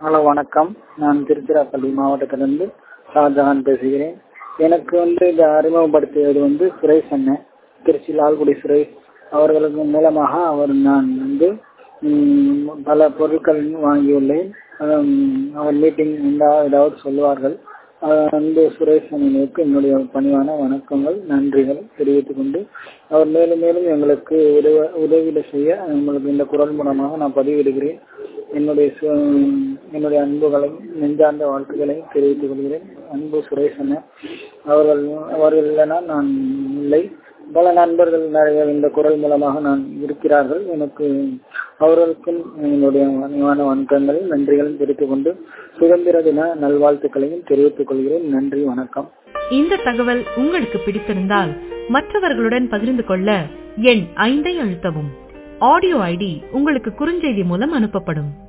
hello வணக்கம் நான் திருச்சிராப்பள்ளி மாவட்டத்திலிருந்து ஷாஜஹான் பேசுகிறேன் எனக்கு வந்து இதை அறிமுகப்படுத்தியது வந்து சுரேஷ் அண்ணன் திருச்சி லால்குடி சுரேஷ் அவர்களுக்கு மூலமாக அவர் நான் வந்து ம், பல பொருட்கள் வாங்கியுள்ளேன் ஹம், அவர் மீட்டிங் இருந்தால் ஏதாவது சொல்லுவார்கள் அஹ் அன்பு சுரேஷ் அண்ணனுக்கு என்னுடைய பணிவான வணக்கங்கள் நன்றிகள் தெரிவித்துக் கொண்டு அவர் மேலும் மேலும் எங்களுக்கு உதவ உதவிட செய்ய உங்களுக்கு இந்த குரல் மூலமாக நான் பதிவிடுகிறேன் என்னுடைய சு- என்னுடைய அன்புகளையும் நெஞ்சார்ந்த வாழ்த்துக்களையும் தெரிவித்துக் கொள்கிறேன் அன்பு சுரேஷ் அண்ணன் அவர்கள் அவர்கள் இல்லைனா நான் இல்லை பல நண்பர்கள் நிறைய இந்த குரல் மூலமாக நான் இருக்கிறார்கள் எனக்கு அவர்களுக்கும் என்னுடைய பணிவான வணக்கங்களையும் நன்றிகளையும் தெரிவித்துக் கொண்டு சுதந்திர தின நல்வாழ்த்துக்களையும் தெரிவித்துக் கொள்கிறேன் நன்றி வணக்கம் இந்த தகவல் உங்களுக்கு பிடித்திருந்தால் மற்றவர்களுடன் பகிர்ந்து கொள்ள எண் ஐந்தை அழுத்தவும் ஆடியோ ஐடி உங்களுக்கு குறுஞ்செய்தி மூலம் அனுப்பப்படும்